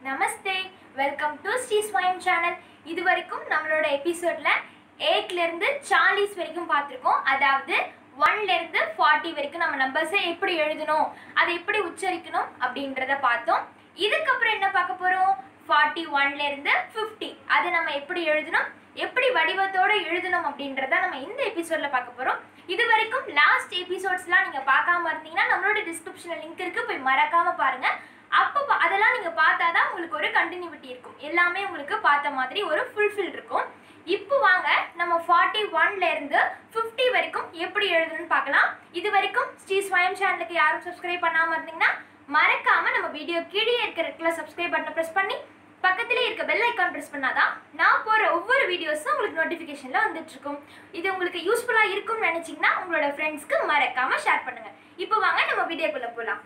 Namaste welcome to Sri ஸ்வயம் channel இது வரைக்கும் நம்மளோட எபிசோட்ல எயிட்ல இருந்து சார்லிஸ் வரைக்கும் பார்த்துருக்கோம் அதாவது ஒன்ல இருந்து ஃபார்ட்டி வரைக்கும் நம்ம நம்பர்ஸை எப்படி எழுதணும் அதை எப்படி உச்சரிக்கணும் அப்படின்றத பார்த்தோம் இதுக்கப்புறம் என்ன பார்க்க போறோம் ஃபார்ட்டி ஒன்ல இருந்து ஃபிஃப்டி அதை நம்ம எப்படி எழுதணும் எப்படி வடிவத்தோட எழுதணும் அப்படின்றத நம்ம இந்த எபிசோட்ல பார்க்க போறோம் இது வரைக்கும் லாஸ்ட் எபிசோட்ஸ்லாம் நீங்க பார்க்காம இருந்தீங்கன்னா நம்மளோட டிஸ்கிரிப்ஷன்ல லிங்க் இருக்கு போய் மறக்காம பாருங்க அப்போ பா- அதெல்லாம் நீங்க பார்த்தாதான் உங்களுக்கு ஒரு கண்டினியூட்டி இருக்கும் எல்லாமே உங்களுக்கு பார்த்த மாதிரி ஒரு ஃபுல்ஃபில் இருக்கும் இப்போ வாங்க நம்ம ஃபார்ட்டி ஒன்ல இருந்து ஃபிஃப்டி வரைக்கும் எப்படி எழுதணும்னு பார்க்கலாம் இது வரைக்கும் ஸ்ரீ ஸ்வயம் சேனலுக்கு யாரும் சப்ஸ்கிரைப் பண்ணாம இருந்தீங்கன்னா மறக்காம நம்ம வீடியோ கீழே இருக்கிற இடத்துல சப்ஸ்கிரைப் பட்டனை ப்ரெஸ் பண்ணி பக்கத்திலே இருக்க பெல் ஐக்கான் ப்ரெஸ் பண்ணாதான் நான் போற ஒவ்வொரு வீடியோஸும் உங்களுக்கு நோட்டிஃபிகேஷன்ல வந்துட்டு இருக்கும் இது உங்களுக்கு யூஸ்ஃபுல்லா இருக்கும்னு நினைச்சீங்கன்னா உங்களோட ஃப்ரெண்ட்ஸ்க்கு மறக்காம ஷேர் பண்ணுங்க இப்போ வாங்க நம்ம வீடியோக்குள்ள போலாம்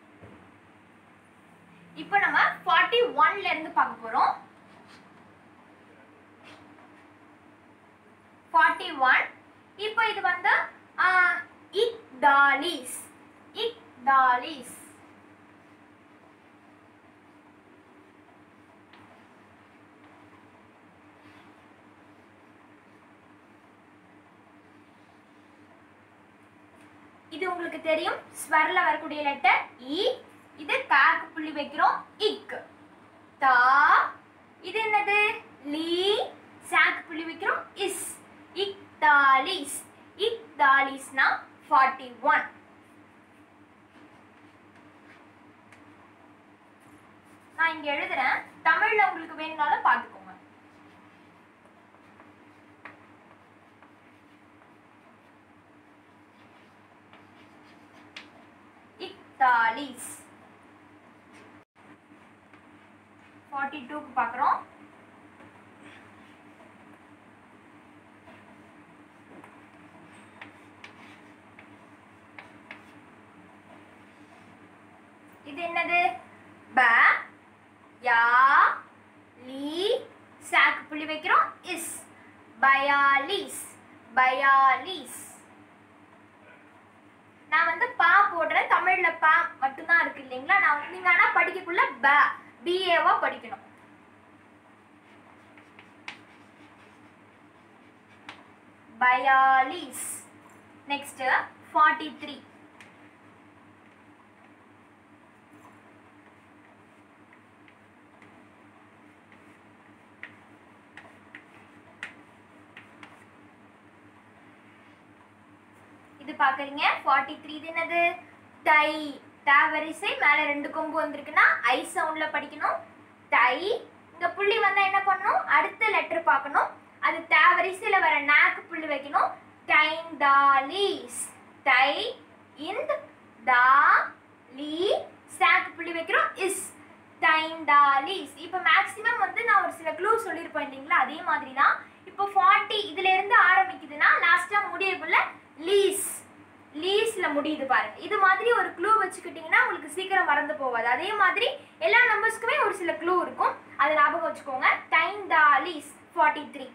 இப்போ நம்ம ஃபார்ட்டி ஒன்ல இருந்து பார்க்க போறோம் ஃபார்ட்டி ஒன் இப்போ இது வந்து இக் டாலிஸ் இக் டாலிஸ் இது உங்களுக்கு தெரியும் ஸ்வர்ல வரக்கூடிய லெட்டர் இ இது காக்கு புள்ளி வைக்கிறோம் இக் தா இது என்னது லீ சாக்கு புள்ளி வைக்கிறோம் இஸ் இக் தாலிஸ் இக் தாலிஸ்னா ஃபார்ட்டி ஒன் நான் இங்க எழுதுறேன் தமிழ்ல உங்களுக்கு வேணும்னாலும் பார்த்துக்கோங்க இக்தாலிஸ் ஃபார்ட்டி டூக்கு பார்க்குறோம் இது என்னது ப யா லீ சாக்கு புள்ளி வைக்கிறோம் இஸ் பயாலிஸ் பயாலிஸ் நான் வந்து பா போடுறேன் தமிழ்ல பா மட்டும்தான் இருக்கு இல்லைங்களா நான் வந்து நீங்க ஆனா படிக்கக்குள்ள ப பிஏவா படிக்கணும் பயாலிஸ் நெக்ஸ்ட் ஃபார்ட்டி த்ரீ இது பாக்குறீங்க ஃபார்ட்டி த்ரீ இது என்னது தை த வரிசை மேல ரெண்டு கொம்பு வந்திருக்குன்னா ஐ சவுண்ட்ல படிக்கணும் தை இங்க புள்ளி வந்தா என்ன பண்ணணும் அடுத்த லெட்டர் பார்க்கணும் அது த வரிசையில வர நாக்கு புள்ளி வைக்கணும் டைம் தாலீஸ் தை இந்த தா லீ சாக்கு புள்ளி வைக்கிறோம் இஸ் டைம் தாலீஸ் இப்போ மேக்ஸிமம் வந்து நான் ஒரு சில க்ளூ சொல்லியிருப்பேன் இல்லைங்களா அதே மாதிரி தான் இப்போ ஃபார்ட்டி இதுல இருந்து ஆரம்பிக்குதுன்னா லாஸ்டா முடியக்குள்ள லீஸ் லீஸ்ல முடியுது பாருங்க இது மாதிரி ஒரு க்ளூ வச்சுக்கிட்டீங்கன்னா உங்களுக்கு சீக்கிரம் மறந்து போகாது அதே மாதிரி எல்லா நம்பர்ஸ்க்குமே ஒரு சில க்ளூ இருக்கும் அதை ஞாபகம் வச்சுக்கோங்க டைம் தா லீஸ் ஃபார்ட்டி த்ரீ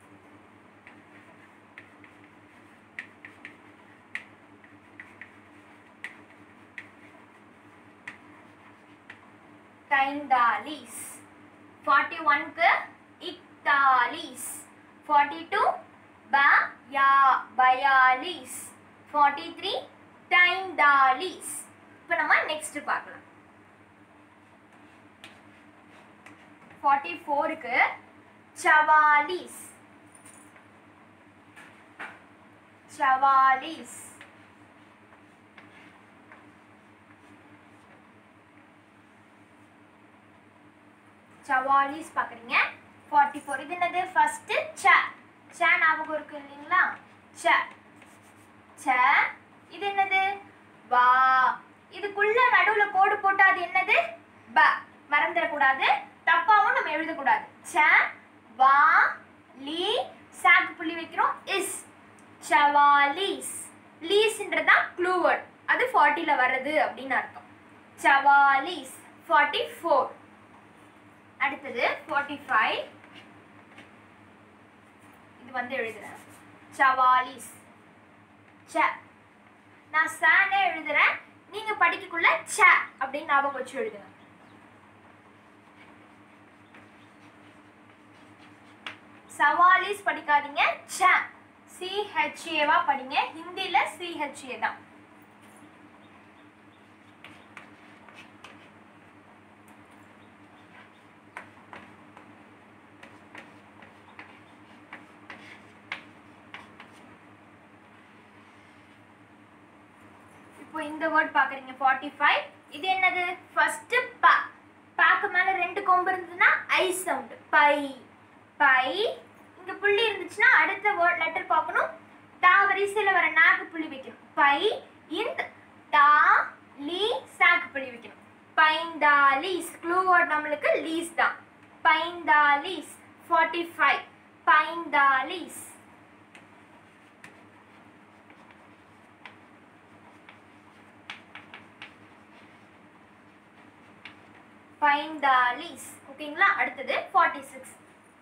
டைந்தாலிஸ் ஃபார்ட்டி ஒன்க்கு இக்தாலிஸ் ஃபார்ட்டி டூ ப யா பயாலிஸ் ஃபார்ட்டி த்ரீ டைந்தாலிஸ் இப்போ நம்ம நெக்ஸ்ட் பார்க்கலாம் ஃபார்ட்டி ஃபோருக்கு சவாலிஸ் சவாலிஸ் சவாலிஸ் பார்க்குறீங்க ஃபார்ட்டி ஃபோர் இது என்னது ஃபர்ஸ்ட் ச ச ஞாபகம் இருக்கு இல்லைங்களா ச ச இது என்னது வா இதுக்குள்ள நடுவுல கோடு போட்டா அது என்னது ப மறந்துடக்கூடாது தப்பாவும் நம்ம எழுதக்கூடாது ச வா லீ சாக்கு புள்ளி வைக்கிறோம் இஸ் சவாலிஸ் லீஸ்ன்றதா க்ளூ வேர்ட் அது ஃபார்ட்டியில் வர்றது அப்படின்னு அர்த்தம் சவாலிஸ் ஃபார்ட்டி ஃபோர் அடுத்தது ஃபார்ட்டி ஃபைவ் இது வந்து எழுதுறேன் சவாலிஸ் ச நான் சானே எழுதுறேன் நீங்க படிக்கக்குள்ள ச அப்படின்னு ஞாபகம் வச்சு எழுதுங்க சவாலிஸ் படிக்காதீங்க ச சிஹெச்ஏவா படிங்க ஹிந்தியில சிஹெச்ஏ தான் இப்போ இந்த வேர்ட் பாக்குறீங்க 45 இது என்னது ஃபர்ஸ்ட் ப பாக்கு மேல ரெண்டு கொம்பு இருந்ததுன்னா ஐ சவுண்ட் பை பை இங்க புள்ளி இருந்துச்சுன்னா அடுத்த வேர்ட் லெட்டர் பார்க்கணும் தா வரிசையில வர நாக்கு புள்ளி வைக்கணும் பை இந்த தா லீ சாக்கு புள்ளி வைக்கணும் பைந்தாலீஸ் க்ளூ வேர்ட் நம்மளுக்கு லீஸ் தான் பைந்தாலீஸ் 45 பைந்தாலீஸ் பைந்தாலிஸ் ஓகேங்களா அடுத்தது ஃபார்ட்டி சிக்ஸ்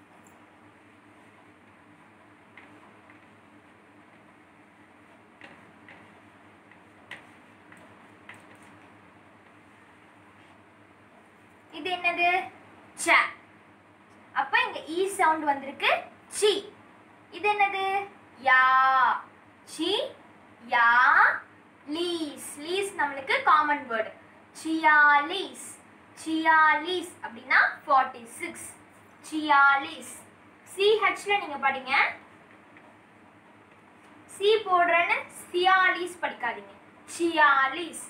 இது என்னது ச அப்ப இங்க ஈ சவுண்ட் வந்திருக்கு சி இது என்னது யா சி யா லீஸ் லீஸ் நம்மளுக்கு காமன் வேர்டு சியாலீஸ் சியாலீஸ் அப்படின்னா ஃபார்ட்டி சிக்ஸ் சியாலீஸ் சிஹெச்ல நீங்க படிங்க சி போடுறேன்னு சியாலீஸ் படிக்காதீங்க சியாலீஸ்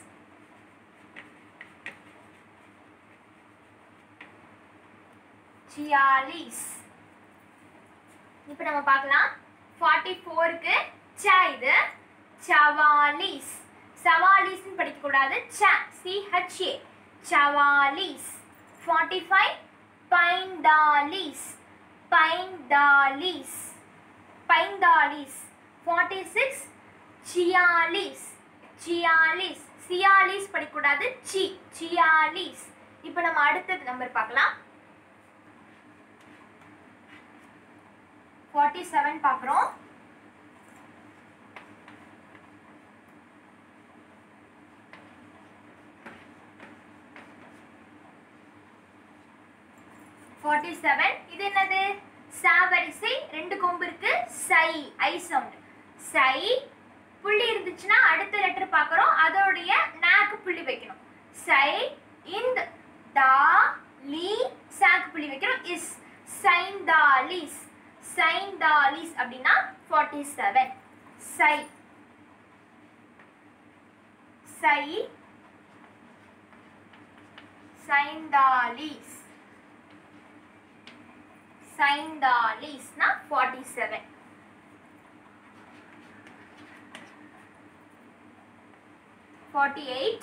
சியாலீஸ் இப்போ நம்ம பார்க்கலாம் ஃபார்ட்டி ஃபோருக்கு ச இது சவாலீஸ் சவாலீஸ்னு படிக்கக்கூடாது ச சிஹெச்ஏ சவாலீஸ் ஃபார்ட்டி ஃபைவ் பைந்தாலீஸ் பைந்தாலீஸ் பைந்தாலீஸ் ஃபார்ட்டி சிக்ஸ் சியாலீஸ் சியாலீஸ் சியாலீஸ் படிக்கக்கூடாது சி சியாலீஸ் இப்போ நம்ம அடுத்தது நம்பர் பார்க்கலாம் ஃபார்ட்டி செவன் பார்க்குறோம் ஃபார்ட்டி செவன் இது என்னது சா வரிசை ரெண்டு கொம்பு இருக்கு சை ஐ சவுண்ட் சை புள்ளி இருந்துச்சுன்னா அடுத்த லெட்டர் பார்க்குறோம் அதோடைய நாக்கு புள்ளி வைக்கணும் சை இந்த தா லீ சாக்கு புள்ளி வைக்கிறோம் இஸ் சைந்தாலிஸ் சைந்தாலிஸ் அப்படின்னா ஃபார்ட்டி செவன் சை சை சைந்தாலிஸ் சைந்தாலிஸ்னா forty seven forty eight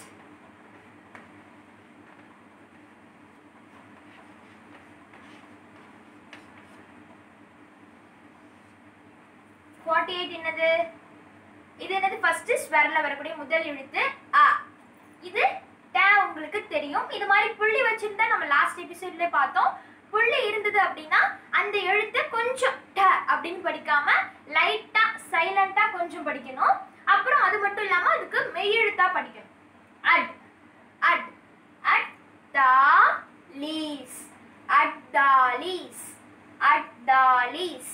forty eight என்னது இது என்னது ஃபர்ஸ்ட் ஸ்வரில் வரக்கூடிய முதல் எழுத்து அ இது ட உங்களுக்கு தெரியும் இது மாதிரி புள்ளி வச்சிருந்தா நம்ம லாஸ்ட் எபிசோட்ல பார்த்தோம் புள்ளி இருந்தது அப்படின்னா அந்த எழுத்தை கொஞ்சம் ட அப்படின்னு படிக்காம லைட்டா சைலண்டா கொஞ்சம் படிக்கணும் அப்புறம் அது மட்டும் இல்லாம அதுக்கு மெய்யெழுத்தா படிக்கணும் அட் அட் அட் தா லீஸ் அட் தா லீஸ் அட் தா லீஸ்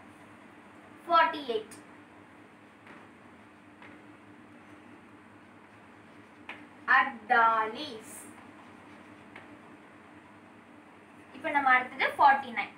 48 அட்டாலிஸ் இப்போ நம்ம அடுத்தது 49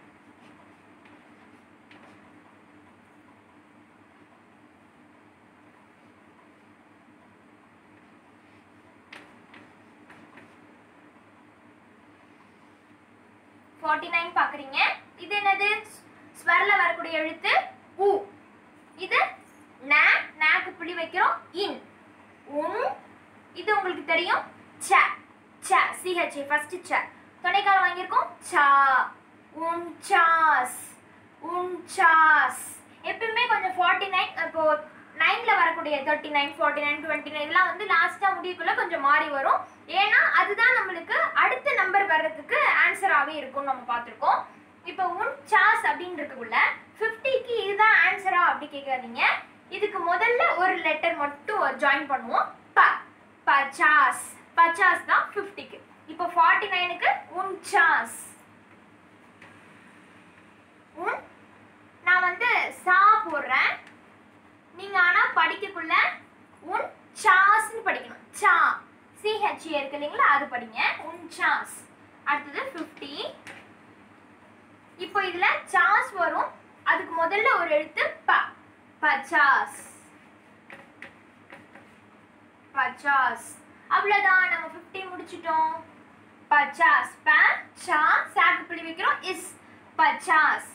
ஃபார்ட்டி நைன் பார்க்குறீங்க இது என்னது ஸ்வரில் வரக்கூடிய எழுத்து உ இது ந நாக்கு புள்ளி வைக்கிறோம் இன் உன் இது உங்களுக்கு தெரியும் ச ச சிஹெச் ஃபர்ஸ்ட் ச துணைக்கால் வாங்கியிருக்கோம் சா உன் சாஸ் உன் சாஸ் எப்பயுமே கொஞ்சம் ஃபார்ட்டி நைன் இப்போ நைன்ல வரக்கூடிய thirty nine forty nine twenty nine இதெல்லாம் வந்து லாஸ்ட்டாக முடியக்குள்ள கொஞ்சம் மாறி வரும் ஏன்னா அதுதான் நம்மளுக்கு அடுத்த நம்பர் வர்றதுக்கு ஆன்சராகவே இருக்கும்னு நம்ம பார்த்துருக்கோம் இப்போ உன் சாஸ் அப்படின்னு இருக்கக்குள்ள ஃபிஃப்டிக்கு இதுதான் ஆன்சரா அப்படி கேட்காதீங்க இதுக்கு முதல்ல ஒரு லெட்டர் மட்டும் ஜாயின் பண்ணுவோம் ப பச்சாஸ் பச்சாஸ் தான் ஃபிஃப்டிக்கு இப்போ ஃபார்ட்டி நைனுக்கு உன் சாஸ் உன் வந்து சா போடுறேன் நீங்க ஆனா படிக்கக்குள்ள உன் சாஸ்ன்னு படிக்கணும் சா சிஹெச்ஏ இருக்கு இல்லைங்களா அது படிங்க உன் சாஸ் அடுத்தது ஃபிஃப்டி இப்போ இதுல சாஸ் வரும் அதுக்கு முதல்ல ஒரு எழுத்து ப பச்சாஸ் பச்சாஸ் அவ்வளவுதான் நம்ம 50 முடிச்சிட்டோம் பச்சாஸ் ப சா சாக்கு பிடி வைக்கிறோம் இஸ் பச்சாஸ்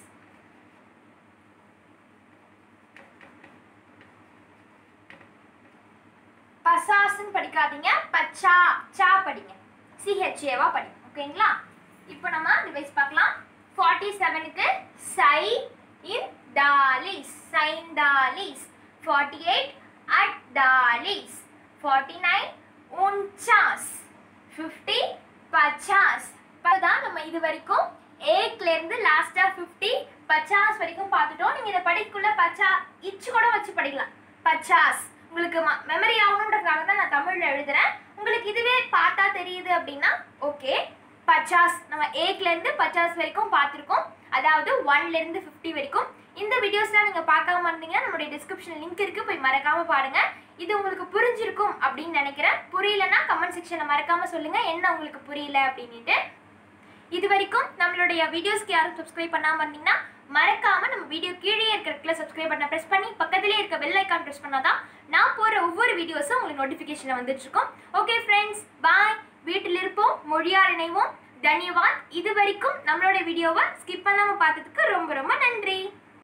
பசாஸ்ன்னு படிக்காதீங்க பச்சா சா படிங்க சிஹெச்ஏவா படிங்க ஓகேங்களா இப்போ நம்ம டிவைஸ் பார்க்கலாம் ஃபார்ட்டி செவனுக்கு சை இன் டாலிஸ் சைன் டாலிஸ் ஃபார்ட்டி எயிட் அட் டாலிஸ் ஃபார்ட்டி நைன் உன்சாஸ் ஃபிஃப்டி பச்சாஸ் இப்போதான் நம்ம இது வரைக்கும் ஏக்ல இருந்து லாஸ்டா ஃபிஃப்டி பச்சாஸ் வரைக்கும் பார்த்துட்டோம் நீங்க இதை படிக்குள்ள பச்சா இச்சு கூட வச்சு படிக்கலாம் பச்சாஸ் உங்களுக்கு மெமரி ஆகணுன்றதுக்காக தான் நான் தமிழ்ல எழுதுறேன் உங்களுக்கு இதுவே பார்த்தா தெரியுது அப்படின்னா ஓகே பச்சாஸ் நம்ம ஏக்ல இருந்து பச்சாஸ் வரைக்கும் பார்த்துருக்கோம் அதாவது ஒன்ல இருந்து ஃபிஃப்டி வரைக்கும் இந்த வீடியோஸ்லாம் நீங்க பார்க்காம இருந்தீங்கன்னா நம்மளுடைய டிஸ்கிரிப்ஷன் லிங்க் இருக்கு போய் மறக்காம பாருங்க இது உங்களுக்கு புரிஞ்சிருக்கும் அப்படின்னு நினைக்கிறேன் புரியலன்னா கமெண்ட் செக்ஷன்ல மறக்காம சொல்லுங்க என்ன உங்களுக்கு புரியல அப்படின்ட்டு இது வரைக்கும் நம்மளுடைய வீடியோஸ்க்கு யாரும் சப்ஸ்கிரைப் பண்ணாம இருந்தீங்கன்னா மறக்காம நம்ம வீடியோ கீழே இருக்கிற சப்ஸ்கிரைப் பட்டனை பிரஸ் பண்ணி பக்கத்திலே இருக்க பெல் ஐக்கான் பிரஸ் பண்ணாதான் நான் போற ஒவ்வொரு வீடியோஸும் உங்களுக்கு நோட்டிஃபிகேஷன்ல வந்துட்டு இருக்கும் ஓகே ஃப்ரெண்ட்ஸ் பாய் வீட்டில் இருப்போம் மொழியார் இணைவோம் தன்யவாத் இது வரைக்கும் நம்மளோட வீடியோவை ஸ்கிப் பண்ணாம பார்த்ததுக்கு ரொம்ப ரொம்ப நன்றி